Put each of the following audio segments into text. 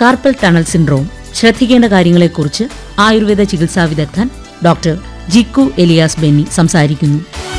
carpal tunnel syndrome ശ്രദ്ധിക്കേണ്ട കാര്യങ്ങളെക്കുറിച്ച് ആയുർവേദ ചികിത്സാ വിദഗ്ധൻ ഡോക്ടർ ജിക്കു എലിയാസ് ബെന്നി സംസാരിക്കുന്നു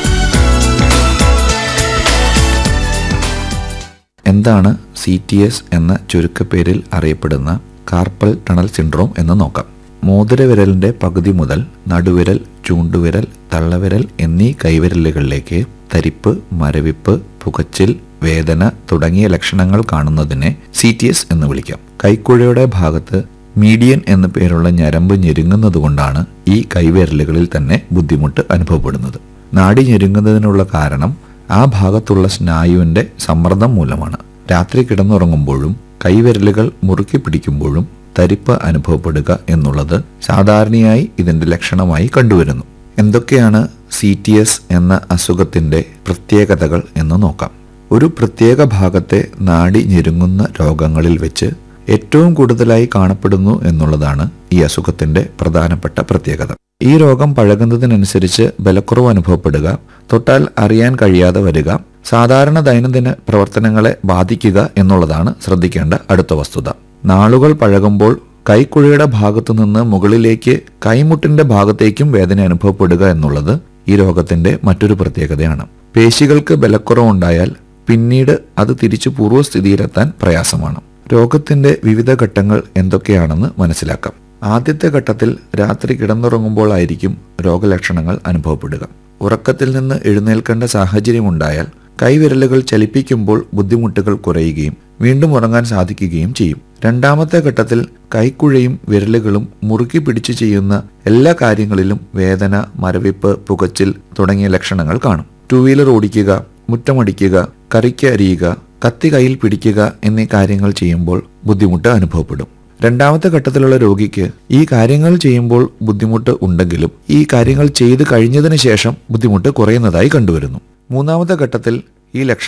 എന്താണ് സി ടി എസ് എന്ന ചുരുക്കപ്പേരിൽ അറിയപ്പെടുന്ന കാർപ്പൽ ടണൽ സിൻഡ്രോം എന്ന് നോക്കാം മോതിരവിരലിന്റെ പകുതി മുതൽ നടുവിരൽ ചൂണ്ടുവിരൽ തള്ളവിരൽ എന്നീ കൈവിരലുകളിലേക്ക് തരിപ്പ് മരവിപ്പ് പുകച്ചിൽ വേദന തുടങ്ങിയ ലക്ഷണങ്ങൾ കാണുന്നതിനെ സി ടി എസ് എന്ന് വിളിക്കാം കൈക്കുഴയുടെ ഭാഗത്ത് മീഡിയൻ എന്ന പേരുള്ള ഞരമ്പ് ഞെരുങ്ങുന്നതുകൊണ്ടാണ് ഈ കൈവിരലുകളിൽ തന്നെ ബുദ്ധിമുട്ട് അനുഭവപ്പെടുന്നത് നാടി ഞെരുങ്ങുന്നതിനുള്ള കാരണം ആ ഭാഗത്തുള്ള സ്നായുവിന്റെ സമ്മർദ്ദം മൂലമാണ് രാത്രി കിടന്നുറങ്ങുമ്പോഴും കൈവിരലുകൾ മുറുക്കി പിടിക്കുമ്പോഴും തരിപ്പ് അനുഭവപ്പെടുക എന്നുള്ളത് സാധാരണയായി ഇതിന്റെ ലക്ഷണമായി കണ്ടുവരുന്നു എന്തൊക്കെയാണ് സി ടി എസ് എന്ന അസുഖത്തിന്റെ പ്രത്യേകതകൾ എന്ന് നോക്കാം ഒരു പ്രത്യേക ഭാഗത്തെ നാടി ഞെരുങ്ങുന്ന രോഗങ്ങളിൽ വെച്ച് ഏറ്റവും കൂടുതലായി കാണപ്പെടുന്നു എന്നുള്ളതാണ് ഈ അസുഖത്തിന്റെ പ്രധാനപ്പെട്ട പ്രത്യേകത ഈ രോഗം പഴകുന്നതിനനുസരിച്ച് ബലക്കുറവ് അനുഭവപ്പെടുക തൊട്ടാൽ അറിയാൻ കഴിയാതെ വരിക സാധാരണ ദൈനംദിന പ്രവർത്തനങ്ങളെ ബാധിക്കുക എന്നുള്ളതാണ് ശ്രദ്ധിക്കേണ്ട അടുത്ത വസ്തുത നാളുകൾ പഴകുമ്പോൾ കൈക്കുഴയുടെ ഭാഗത്തു നിന്ന് മുകളിലേക്ക് കൈമുട്ടിന്റെ ഭാഗത്തേക്കും വേദന അനുഭവപ്പെടുക എന്നുള്ളത് ഈ രോഗത്തിന്റെ മറ്റൊരു പ്രത്യേകതയാണ് പേശികൾക്ക് ബലക്കുറവുണ്ടായാൽ പിന്നീട് അത് തിരിച്ചു പൂർവ്വസ്ഥിതിയിലെത്താൻ പ്രയാസമാണ് രോഗത്തിന്റെ വിവിധ ഘട്ടങ്ങൾ എന്തൊക്കെയാണെന്ന് മനസ്സിലാക്കാം ആദ്യത്തെ ഘട്ടത്തിൽ രാത്രി കിടന്നുറങ്ങുമ്പോഴായിരിക്കും രോഗലക്ഷണങ്ങൾ അനുഭവപ്പെടുക ഉറക്കത്തിൽ നിന്ന് എഴുന്നേൽക്കേണ്ട സാഹചര്യമുണ്ടായാൽ കൈവിരലുകൾ ചലിപ്പിക്കുമ്പോൾ ബുദ്ധിമുട്ടുകൾ കുറയുകയും വീണ്ടും ഉറങ്ങാൻ സാധിക്കുകയും ചെയ്യും രണ്ടാമത്തെ ഘട്ടത്തിൽ കൈക്കുഴയും വിരലുകളും മുറുക്കി പിടിച്ചു ചെയ്യുന്ന എല്ലാ കാര്യങ്ങളിലും വേദന മരവിപ്പ് പുകച്ചിൽ തുടങ്ങിയ ലക്ഷണങ്ങൾ കാണും ടൂ വീലർ ഓടിക്കുക മുറ്റമടിക്കുക കറിക്ക് അരിയുക കത്തി കയ്യിൽ പിടിക്കുക എന്നീ കാര്യങ്ങൾ ചെയ്യുമ്പോൾ ബുദ്ധിമുട്ട് അനുഭവപ്പെടും രണ്ടാമത്തെ ഘട്ടത്തിലുള്ള രോഗിക്ക് ഈ കാര്യങ്ങൾ ചെയ്യുമ്പോൾ ബുദ്ധിമുട്ട് ഉണ്ടെങ്കിലും ഈ കാര്യങ്ങൾ ചെയ്തു കഴിഞ്ഞതിന് ശേഷം ബുദ്ധിമുട്ട് കുറയുന്നതായി കണ്ടുവരുന്നു മൂന്നാമത്തെ ഘട്ടത്തിൽ ഈ ലക്ഷണം